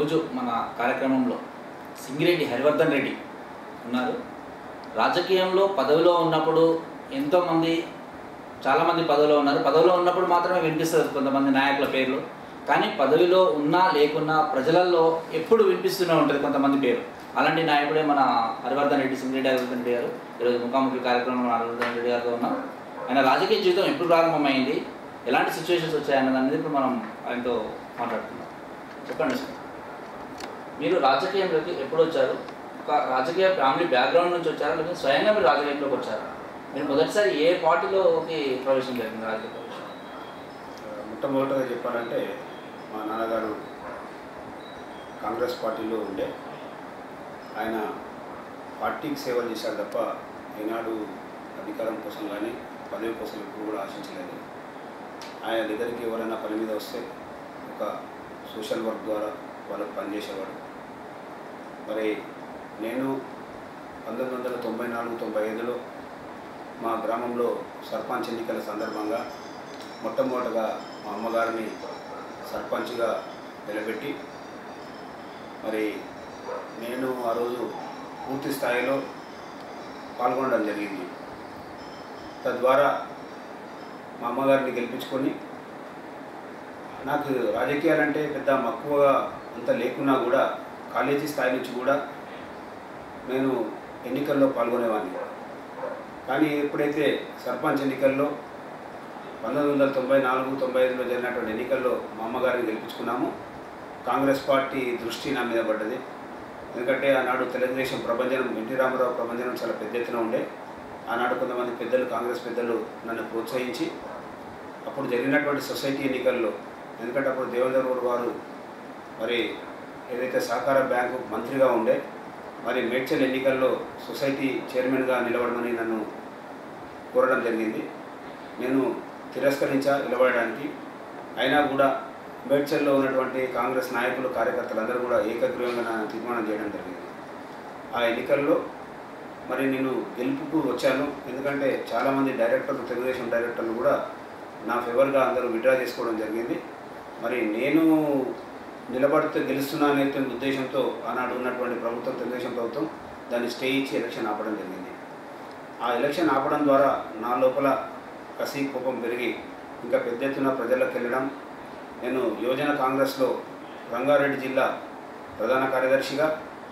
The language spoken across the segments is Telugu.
ఈరోజు మన కార్యక్రమంలో సింగిరెడ్డి హరివర్ధన్ రెడ్డి ఉన్నారు రాజకీయంలో పదవిలో ఉన్నప్పుడు ఎంతోమంది చాలామంది పదవిలో ఉన్నారు పదవిలో ఉన్నప్పుడు మాత్రమే వినిపిస్తుంది కొంతమంది నాయకుల పేర్లు కానీ పదవిలో ఉన్నా లేకున్నా ప్రజలలో ఎప్పుడు వినిపిస్తూనే ఉంటుంది కొంతమంది పేరు అలాంటి నాయకుడే మన హరివర్ధన్ రెడ్డి సింగిరెడ్డి హరివర్ధన్ రెడ్డి గారు ఈరోజు ముఖాముఖి కార్యక్రమంలో హరివర్ధన్ రెడ్డి గారితో ఉన్నాం ఆయన రాజకీయ జీవితం ఎప్పుడు ప్రారంభమైంది ఎలాంటి సిచ్యువేషన్స్ వచ్చాయన్నది అనేది ఇప్పుడు మనం ఆయనతో మాట్లాడుతున్నాం చెప్పండి సార్ మీరు రాజకీయంలోకి ఎప్పుడు వచ్చారు ఒక రాజకీయ ఫ్యామిలీ బ్యాక్గ్రౌండ్ నుంచి వచ్చారా లేకపోతే స్వయంగా మీరు రాజకీయంలోకి వచ్చారా మీరు మొదటిసారి ఏ పార్టీలోకి ప్రవేశం జరిగింది రాజకీయ ప్రవేశం మొట్టమొదటిగా చెప్పాలంటే మా నాన్నగారు కాంగ్రెస్ పార్టీలో ఉండే ఆయన పార్టీకి సేవలు చేశారు తప్ప ఈనాడు అధికారం కోసం కానీ పదవి కోసం ఎప్పుడు కూడా ఆశించలేదు ఆయన దగ్గరికి ఎవరైనా పని మీద వస్తే ఒక సోషల్ వర్క్ ద్వారా వాళ్ళకు పనిచేసేవాడు మరి నేను పంతొమ్మిది వందల తొంభై నాలుగు తొంభై ఐదులో మా గ్రామంలో సర్పంచ్ ఎన్నికల సందర్భంగా మొట్టమొదటగా మా అమ్మగారిని సర్పంచ్గా నిలబెట్టి మరి నేను ఆ రోజు పూర్తి స్థాయిలో పాల్గొనడం జరిగింది తద్వారా మా అమ్మగారిని గెలిపించుకొని నాకు రాజకీయాలంటే పెద్ద మక్కువగా అంత లేకున్నా కూడా కాలేజీ స్థాయి నుంచి కూడా నేను ఎన్నికల్లో పాల్గొనేవాడిని కానీ ఎప్పుడైతే సర్పంచ్ ఎన్నికల్లో పంతొమ్మిది వందల తొంభై నాలుగు తొంభై ఐదులో జరిగినటువంటి ఎన్నికల్లో మా అమ్మగారిని గెలిపించుకున్నాము కాంగ్రెస్ పార్టీ దృష్టి నా మీద పడ్డది ఎందుకంటే ఆనాడు తెలుగుదేశం ప్రభంజనం ఎన్టీ రామారావు ప్రభంజనం చాలా పెద్ద ఎత్తున ఉండే ఆనాడు కొంతమంది పెద్దలు కాంగ్రెస్ పెద్దలు నన్ను ప్రోత్సహించి అప్పుడు జరిగినటువంటి సొసైటీ ఎన్నికల్లో ఎందుకంటే అప్పుడు దేవేందర్ గౌడ్ వారు మరి ఏదైతే సహకార బ్యాంకు మంత్రిగా ఉండే మరి మేడ్చల్ ఎన్నికల్లో సొసైటీ చైర్మన్గా నిలబడమని నన్ను కోరడం జరిగింది నేను తిరస్కరించా నిలబడడానికి అయినా కూడా మేడ్చల్లో ఉన్నటువంటి కాంగ్రెస్ నాయకులు కార్యకర్తలందరూ కూడా ఏకగ్రీవంగా నా తీర్మానం చేయడం జరిగింది ఆ ఎన్నికల్లో మరి నేను గెలుపుకు వచ్చాను ఎందుకంటే చాలామంది డైరెక్టర్లు తెలుగుదేశం డైరెక్టర్లు కూడా నా ఫేవర్గా అందరూ విడ్రా చేసుకోవడం జరిగింది మరి నేను నిలబడితే గెలుస్తున్నా అనేటువంటి ఉద్దేశంతో ఆనాడు ఉన్నటువంటి ప్రభుత్వం తెలుగుదేశం ప్రభుత్వం దాన్ని స్టే ఇచ్చి ఎలక్షన్ ఆపడం జరిగింది ఆ ఎలక్షన్ ఆపడం ద్వారా నా లోపల కసి కోపం పెరిగి ఇంకా పెద్ద ఎత్తున ప్రజల్లోకి వెళ్ళడం నేను యువజన కాంగ్రెస్లో రంగారెడ్డి జిల్లా ప్రధాన కార్యదర్శిగా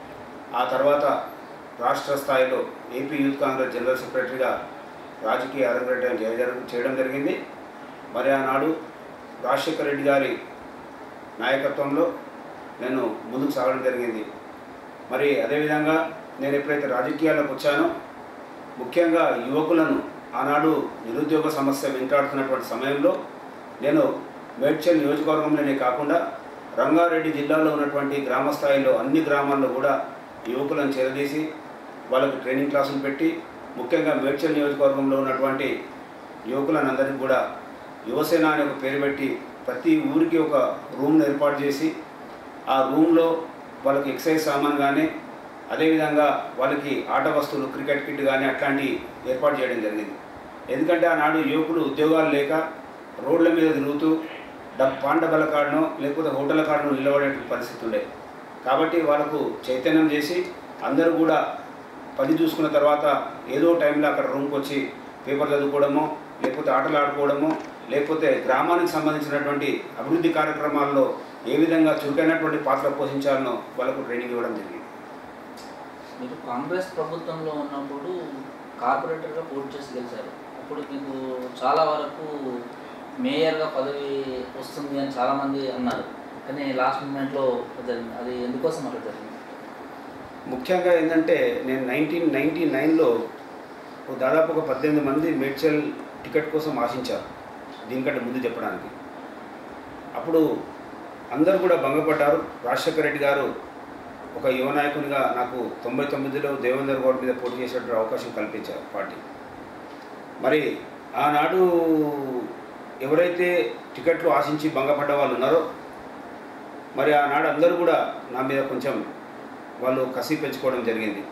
ఆ తర్వాత రాష్ట్ర స్థాయిలో ఏపీ యూత్ కాంగ్రెస్ జనరల్ సెక్రటరీగా రాజకీయ అరంగేటం చేయడం చేయడం జరిగింది మరి ఆనాడు రాజశేఖర రెడ్డి గారి నాయకత్వంలో నేను ముందుకు సాగడం జరిగింది మరి అదేవిధంగా నేను ఎప్పుడైతే రాజకీయాల్లోకి వచ్చానో ముఖ్యంగా యువకులను ఆనాడు నిరుద్యోగ సమస్య వెంటాడుతున్నటువంటి సమయంలో నేను మేడ్చల్ నియోజకవర్గంలోనే కాకుండా రంగారెడ్డి జిల్లాలో ఉన్నటువంటి గ్రామ స్థాయిలో అన్ని గ్రామాల్లో కూడా యువకులను చేరదీసి వాళ్ళకు ట్రైనింగ్ క్లాసులు పెట్టి ముఖ్యంగా మేడ్చల్ నియోజకవర్గంలో ఉన్నటువంటి యువకులను అందరికీ కూడా యువసేన అనే ఒక పేరు పెట్టి ప్రతి ఊరికి ఒక రూమ్ను ఏర్పాటు చేసి ఆ రూమ్లో వాళ్ళకి ఎక్సైజ్ సామాన్ కానీ అదేవిధంగా వాళ్ళకి ఆట వస్తువులు క్రికెట్ కిట్ కానీ అట్లాంటివి ఏర్పాటు చేయడం జరిగింది ఎందుకంటే ఆనాడు యువకులు ఉద్యోగాలు లేక రోడ్ల మీద తిరుగుతూ డబ్ పాండ బల కాడనో లేకపోతే హోటల్ కాడనో నిలబడే పరిస్థితి ఉండే కాబట్టి వాళ్ళకు చైతన్యం చేసి అందరూ కూడా పని చూసుకున్న తర్వాత ఏదో టైంలో అక్కడ రూమ్కి వచ్చి పేపర్ చదువుకోవడమో లేకపోతే ఆటలు ఆడుకోవడమో లేకపోతే గ్రామానికి సంబంధించినటువంటి అభివృద్ధి కార్యక్రమాల్లో ఏ విధంగా చురుకైనటువంటి పాత్ర పోషించాలనో వాళ్ళకు ట్రైనింగ్ ఇవ్వడం జరిగింది మీరు కాంగ్రెస్ ప్రభుత్వంలో ఉన్నప్పుడు కార్పొరేటర్గా పోటీ చేసి గెలిచారు అప్పుడు మీకు చాలా వరకు మేయర్గా పదవి వస్తుంది అని చాలామంది అన్నారు కానీ లాస్ట్ మూమెంట్లో జరిగింది అది ఎందుకోసం అట్లా జరిగింది ముఖ్యంగా ఏంటంటే నేను నైన్టీన్ నైన్టీ నైన్లో దాదాపు ఒక పద్దెనిమిది మంది మేడ్చల్ టికెట్ కోసం ఆశించారు దీనికంటే ముందు చెప్పడానికి అప్పుడు అందరూ కూడా భంగపడ్డారు రాజశేఖర రెడ్డి గారు ఒక యువ నాయకునిగా నాకు తొంభై తొమ్మిదిలో దేవేందర్ గౌడ్ మీద పోటీ చేసేటువంటి అవకాశం కల్పించారు పార్టీ మరి ఆనాడు ఎవరైతే టికెట్లు ఆశించి భంగపడ్డ వాళ్ళు ఉన్నారో మరి ఆనాడు అందరూ కూడా నా మీద కొంచెం వాళ్ళు కసి పెంచుకోవడం జరిగింది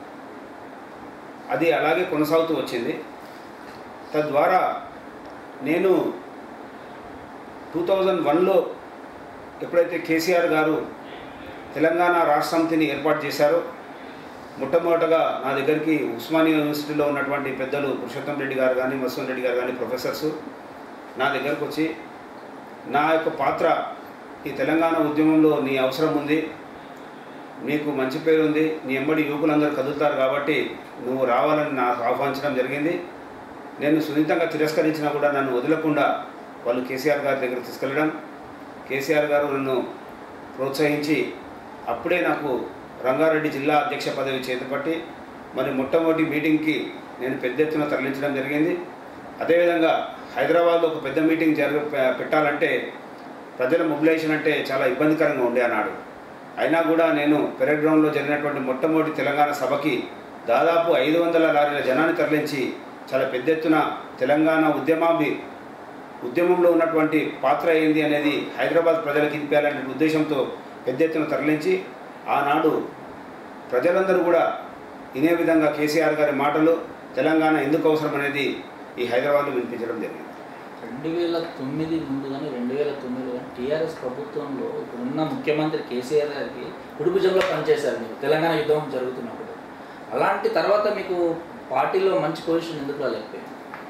అది అలాగే కొనసాగుతూ వచ్చింది తద్వారా నేను టూ థౌజండ్ వన్లో ఎప్పుడైతే కేసీఆర్ గారు తెలంగాణ రాష్ట్ర సమితిని ఏర్పాటు చేశారో మొట్టమొదటగా నా దగ్గరికి ఉస్మానియా యూనివర్సిటీలో ఉన్నటువంటి పెద్దలు పురుషోత్తం రెడ్డి గారు కానీ మసూన్ రెడ్డి గారు కానీ ప్రొఫెసర్స్ నా దగ్గరకు వచ్చి నా యొక్క పాత్ర ఈ తెలంగాణ ఉద్యమంలో నీ అవసరం ఉంది నీకు మంచి పేరు ఉంది నీ ఎంబడి యువకులందరూ కదులుతారు కాబట్టి నువ్వు రావాలని నాకు ఆహ్వానించడం జరిగింది నేను సున్నితంగా తిరస్కరించినా కూడా నన్ను వదలకుండా వాళ్ళు కేసీఆర్ గారి దగ్గర తీసుకెళ్ళడం కేసీఆర్ గారు నన్ను ప్రోత్సహించి అప్పుడే నాకు రంగారెడ్డి జిల్లా అధ్యక్ష పదవి చేతపట్టి మరి మొట్టమొదటి మీటింగ్కి నేను పెద్ద ఎత్తున తరలించడం జరిగింది అదేవిధంగా హైదరాబాద్లో ఒక పెద్ద మీటింగ్ జరగ పె- పెట్టాలంటే ప్రజల మొబిలైజేషన్ అంటే చాలా ఇబ్బందికరంగా ఉండే అన్నాడు అయినా కూడా నేను పెరేడ్ గ్రౌండ్లో జరిగినటువంటి మొట్టమొదటి తెలంగాణ సభకి దాదాపు ఐదు వందల లారీల జనాన్ని తరలించి చాలా పెద్ద ఎత్తున తెలంగాణ ఉద్యమాభి ఉద్యమంలో ఉన్నటువంటి పాత్ర ఏంది అనేది హైదరాబాద్ ప్రజలకు ఇప్పించాలనే ఉద్దేశంతో పెద్ద ఎత్తున తరలించి ఆనాడు ప్రజలందరూ కూడా వినే విధంగా కేసీఆర్ గారి మాటలు తెలంగాణ ఎందుకు అవసరం అనేది ఈ హైదరాబాద్లో వినిపించడం జరిగింది రెండు వేల తొమ్మిది ముందు కానీ రెండు వేల తొమ్మిదిలో కానీ టీఆర్ఎస్ ప్రభుత్వంలో ఇప్పుడున్న ముఖ్యమంత్రి కేసీఆర్ గారికి కుడిభుజంలో పనిచేశారు మీరు తెలంగాణ యుద్ధం జరుగుతున్నప్పుడు అలాంటి తర్వాత మీకు పార్టీలో మంచి పొజిషన్ ఎందుకు రాలేకపోయింది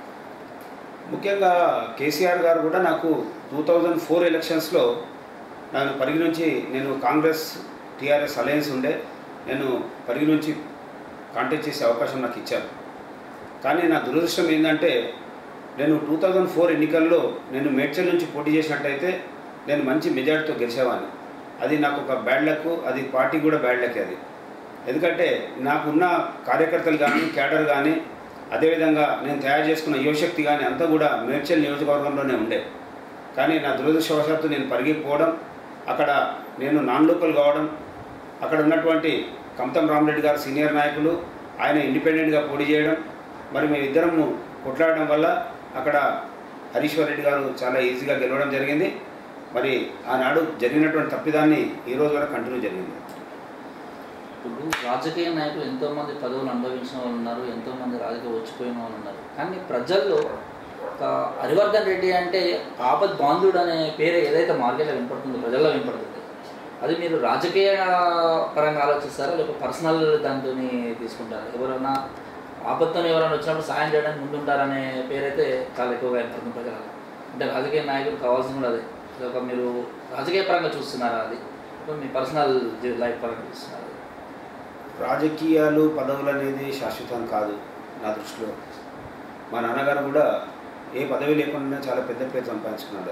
ముఖ్యంగా కేసీఆర్ గారు కూడా నాకు టూ థౌజండ్ ఫోర్ ఎలక్షన్స్లో నన్ను పరిగి నుంచి నేను కాంగ్రెస్ టీఆర్ఎస్ అలయన్స్ ఉండే నేను పరిగి నుంచి కాంటాక్ట్ చేసే అవకాశం నాకు ఇచ్చారు కానీ నా దురదృష్టం ఏంటంటే నేను టూ థౌజండ్ ఫోర్ ఎన్నికల్లో నేను మేడ్చల్ నుంచి పోటీ చేసినట్టయితే నేను మంచి మెజార్టీతో గెలిచేవాడిని అది నాకు ఒక బ్యాడ్ లక్ అది పార్టీ కూడా బ్యాడ్ లక్ అది ఎందుకంటే నాకున్న కార్యకర్తలు కానీ క్యాడర్ కానీ అదేవిధంగా నేను తయారు చేసుకున్న యువశక్తి కానీ అంతా కూడా మేడ్చల్ నియోజకవర్గంలోనే ఉండే కానీ నా దురదృష్టవశాత్తు నేను పరిగిపోవడం అక్కడ నేను నాన్ లోకల్ కావడం అక్కడ ఉన్నటువంటి కమతం రామరెడ్డి గారు సీనియర్ నాయకులు ఆయన ఇండిపెండెంట్గా పోటీ చేయడం మరి మేమిద్దరము కొట్లాడడం వల్ల అక్కడ హరీశ్వర్ రెడ్డి గారు చాలా ఈజీగా గెలవడం జరిగింది మరి ఆనాడు జరిగినటువంటి తప్పిదాన్ని ఈ రోజు వరకు కంటిన్యూ జరిగింది ఇప్పుడు రాజకీయ నాయకులు ఎంతోమంది పదవులు అనుభవించిన వాళ్ళు ఉన్నారు ఎంతోమంది రాజకీయ వచ్చిపోయిన వాళ్ళు ఉన్నారు కానీ ప్రజల్లో ఒక హరివర్ధన్ రెడ్డి అంటే ఆపద్ బాంధుడు అనే పేరు ఏదైతే మార్కెట్లో వినపడుతుందో ప్రజల్లో వినపడుతుంది అది మీరు రాజకీయ పరంగా ఆలోచిస్తారా లేకపోతే పర్సనల్ దాంతో తీసుకుంటారా ఎవరైనా ఆపత్తుని ఎవరైనా వచ్చినప్పుడు సాయం చేయడానికి ముందుంటారనే పేరైతే చాలా ఎక్కువగా వినపడుతుంది ప్రజలలో అంటే రాజకీయ నాయకులు కావాల్సింది కూడా అదే ఇది ఒక మీరు రాజకీయ పరంగా చూస్తున్నారా అది లేకపోతే మీ పర్సనల్ లైఫ్ పరంగా చూస్తున్నారా అది? రాజకీయాలు పదవులు అనేది శాశ్వతం కాదు నా దృష్టిలో మా నాన్నగారు కూడా ఏ పదవి లేకుండా చాలా పెద్ద పేరు సంపాదించుకున్నాడు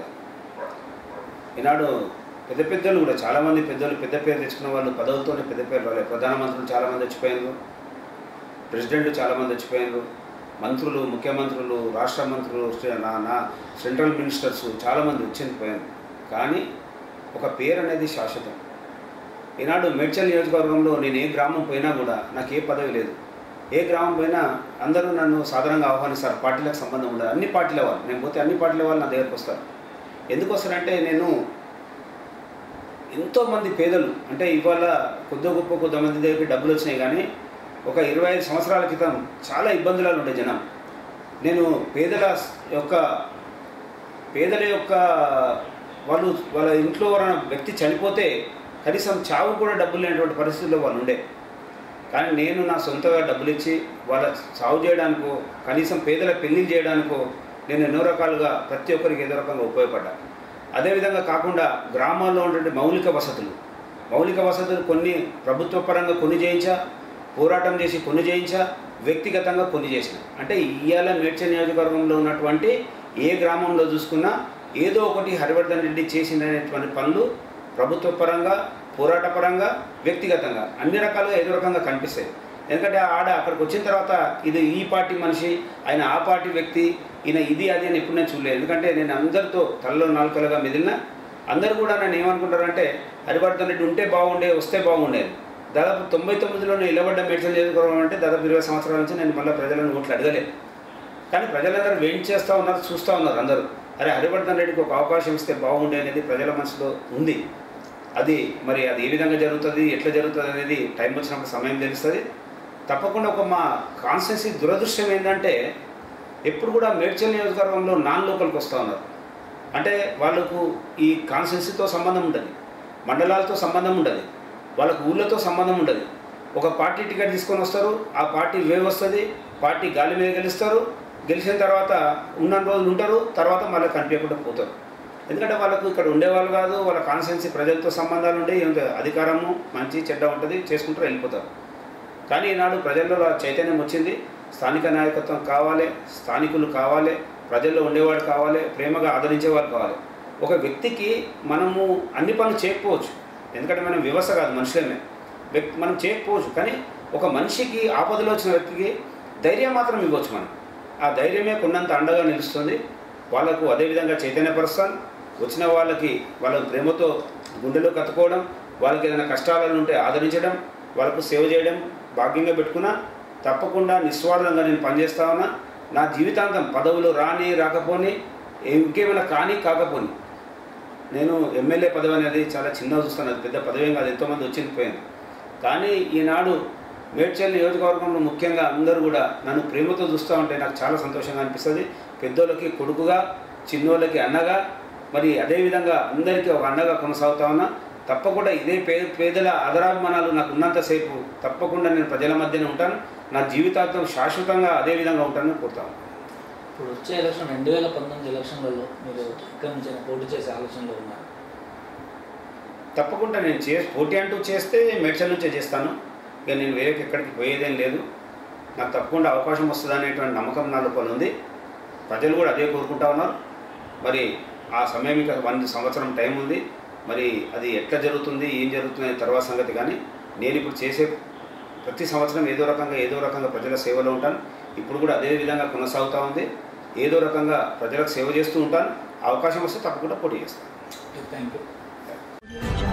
ఈనాడు పెద్ద పెద్దలు కూడా చాలామంది పెద్దలు పెద్ద పేరు తెచ్చుకున్న వాళ్ళు పదవులతోనే పెద్ద పేరు రాలేదు ప్రధానమంత్రులు చాలామంది వచ్చిపోయారు ప్రెసిడెంట్లు చాలామంది వచ్చిపోయారు మంత్రులు ముఖ్యమంత్రులు రాష్ట్ర మంత్రులు స్టే- నా నా సెంట్రల్ మినిస్టర్స్ చాలామంది వచ్చిపోయారు కానీ ఒక పేరు అనేది శాశ్వతం ఈనాడు మేడ్చల్ నియోజకవర్గంలో నేను ఏ గ్రామం పోయినా కూడా నాకు ఏ పదవి లేదు ఏ గ్రామం పోయినా అందరూ నన్ను సాధారణంగా ఆహ్వానిస్తారు పార్టీలకు సంబంధం ఉండదు అన్ని పార్టీల వాళ్ళు నేను పోతే అన్ని పార్టీల వాళ్ళు నా దగ్గరకు వస్తారు ఎందుకు వస్తారంటే నేను ఎంతోమంది పేదలు అంటే ఇవాళ కొద్ది గొప్ప కొంతమంది దగ్గరికి డబ్బులు వచ్చినాయి కానీ ఒక ఇరవై ఐదు సంవత్సరాల క్రితం చాలా ఇబ్బందులలో ఉండే జనం నేను పేదల యొక్క పేదల యొక్క వాళ్ళు వాళ్ళ ఇంట్లో ఎవరైనా వ్యక్తి చనిపోతే కనీసం చావు కూడా డబ్బులు లేనటువంటి పరిస్థితుల్లో వాళ్ళు ఉండే కానీ నేను నా సొంతగా డబ్బులు ఇచ్చి వాళ్ళ సాగు చేయడానికో కనీసం పేదల పెళ్లి చేయడానికో నేను ఎన్నో రకాలుగా ప్రతి ఒక్కరికి ఏదో రకంగా ఉపయోగపడ్డా అదేవిధంగా కాకుండా గ్రామాల్లో ఉన్నటువంటి మౌలిక వసతులు మౌలిక వసతులు కొన్ని ప్రభుత్వ పరంగా కొన్ని చేయించా పోరాటం చేసి కొన్ని చేయించా వ్యక్తిగతంగా కొన్ని చేసిన అంటే ఇవాళ మేడ్చల్ నియోజకవర్గంలో ఉన్నటువంటి ఏ గ్రామంలో చూసుకున్నా ఏదో ఒకటి హరివర్ధన్ రెడ్డి చేసినటువంటి పనులు ప్రభుత్వ పరంగా పోరాట పరంగా వ్యక్తిగతంగా అన్ని రకాలుగా ఏదో రకంగా కనిపిస్తాయి ఎందుకంటే ఆడ అక్కడికి వచ్చిన తర్వాత ఇది ఈ పార్టీ మనిషి ఆయన ఆ పార్టీ వ్యక్తి ఈయన ఇది అది అని ఎప్పుడు నేను చూడలేదు ఎందుకంటే నేను అందరితో తలలో నాలుకలుగా మెదిలిన అందరూ కూడా నన్ను ఏమనుకుంటారంటే హరివర్ధన్ రెడ్డి ఉంటే బాగుండే వస్తే బాగుండేది దాదాపు తొంభై తొమ్మిదిలో నేను నిలబడ్డ మెడిసిన్ చేసుకోవడం అంటే దాదాపు ఇరవై సంవత్సరాల నుంచి నేను మళ్ళీ ప్రజలను ఓట్లు అడగలేదు కానీ ప్రజలందరూ వెయిట్ చేస్తూ ఉన్నారు చూస్తూ ఉన్నారు అందరూ అరే హరివర్ధన్ రెడ్డికి ఒక అవకాశం ఇస్తే బాగుండే అనేది ప్రజల మనసులో ఉంది అది మరి అది ఏ విధంగా జరుగుతుంది ఎట్లా జరుగుతుంది అనేది టైం వచ్చినప్పుడు సమయం తెలుస్తుంది తప్పకుండా ఒక మా కాన్స్టెన్సీ దురదృష్టం ఏంటంటే ఎప్పుడు కూడా మేడ్చల్ నియోజకవర్గంలో నాన్ లోకల్కి వస్తూ ఉన్నారు అంటే వాళ్ళకు ఈ కాన్స్టెన్సీతో సంబంధం ఉండదు మండలాలతో సంబంధం ఉండదు వాళ్ళకు ఊళ్ళతో సంబంధం ఉండదు ఒక పార్టీ టికెట్ తీసుకొని వస్తారు ఆ పార్టీ వేవ్ వస్తుంది పార్టీ గాలి మీద గెలుస్తారు గెలిచిన తర్వాత ఉన్న రోజులు ఉంటారు తర్వాత మళ్ళీ కనిపించకుండా పోతారు ఎందుకంటే వాళ్ళకు ఇక్కడ ఉండేవాళ్ళు కాదు వాళ్ళ కాన్స్టిట్యున్సీ ప్రజలతో సంబంధాలు ఉండే ఏం లేదు. అధికారము మంచి చెడ్డ ఉంటుంది చేసుకుంటారు వెళ్ళిపోతారు కానీ ఈనాడు ప్రజల్లో ఆ చైతన్యం వచ్చింది స్థానిక నాయకత్వం కావాలి స్థానికులు కావాలి ప్రజల్లో ఉండేవాడు కావాలి ప్రేమగా ఆదరించేవాడు కావాలి ఒక వ్యక్తికి మనము అన్ని పనులు చేయకపోవచ్చు ఎందుకంటే మనం వ్యవస్థ కాదు మనుషులమే వ్యక్తి మనం చేయకపోవచ్చు కానీ ఒక మనిషికి ఆపదలో వచ్చిన వ్యక్తికి ధైర్యం మాత్రం ఇవ్వచ్చు మనం ఆ ధైర్యమే కొన్నంత అండగా నిలుస్తుంది వాళ్ళకు అదేవిధంగా చైతన్యపరుస్తాను వచ్చిన వాళ్ళకి వాళ్ళ ప్రేమతో గుండెలో కత్తుకోవడం వాళ్ళకి ఏదైనా కష్టాలను ఉంటే ఆదరించడం వాళ్ళకు సేవ చేయడం భాగ్యంగా పెట్టుకున్నా తప్పకుండా నిస్వార్థంగా నేను పనిచేస్తా ఉన్నా నా జీవితాంతం పదవులు రాని రాకపోని ఇంకేమైనా కానీ కాకపోని నేను ఎమ్మెల్యే పదవి అనేది చాలా చిన్నగా చూస్తాను అది పెద్ద పదవి ఏం కాదు ఎంతోమంది వచ్చింది పోయింది కానీ ఈనాడు మేడ్చల్ నియోజకవర్గంలో ముఖ్యంగా అందరూ కూడా నన్ను ప్రేమతో చూస్తూ ఉంటే నాకు చాలా సంతోషంగా అనిపిస్తుంది పెద్దోళ్ళకి కొడుకుగా చిన్నోళ్ళకి అన్నగా మరి అదేవిధంగా అందరికీ ఒక అన్నగా కొనసాగుతా ఉన్నా తప్పకుండా ఇదే పే పేదల ఆదరాభిమానాలు నాకు ఉన్నంతసేపు తప్పకుండా నేను ప్రజల మధ్యనే ఉంటాను నా జీవితాంతం శాశ్వతంగా అదే విధంగా ఉంటానని కోరుతాను ఇప్పుడు వచ్చే ఎలక్షన్ రెండు వేల పంతొమ్మిది ఎలక్షన్లలో మీరు ఇక్కడ నుంచి పోటీ చేసే ఆలోచనలో ఉన్నారు తప్పకుండా నేను చే పోటీ అంటూ చేస్తే మెడ్చల్ నుంచే చేస్తాను ఇక నేను వేరే ఎక్కడికి పోయేదేం లేదు నాకు తప్పకుండా అవకాశం వస్తుంది అనేటువంటి నమ్మకం నా లోపల ఉంది ప్రజలు కూడా అదే కోరుకుంటా ఉన్నారు మరి ఆ సమయం ఇంకా వన్ సంవత్సరం టైం ఉంది మరి అది ఎట్లా జరుగుతుంది ఏం జరుగుతుంది అనే తర్వాత సంగతి కానీ నేను ఇప్పుడు చేసే ప్రతి సంవత్సరం ఏదో రకంగా ఏదో రకంగా ప్రజల సేవలో ఉంటాను ఇప్పుడు కూడా అదే విధంగా కొనసాగుతూ ఉంది ఏదో రకంగా ప్రజలకు సేవ చేస్తూ ఉంటాను అవకాశం వస్తే తప్పకుండా పోటీ చేస్తాను థ్యాంక్ యూ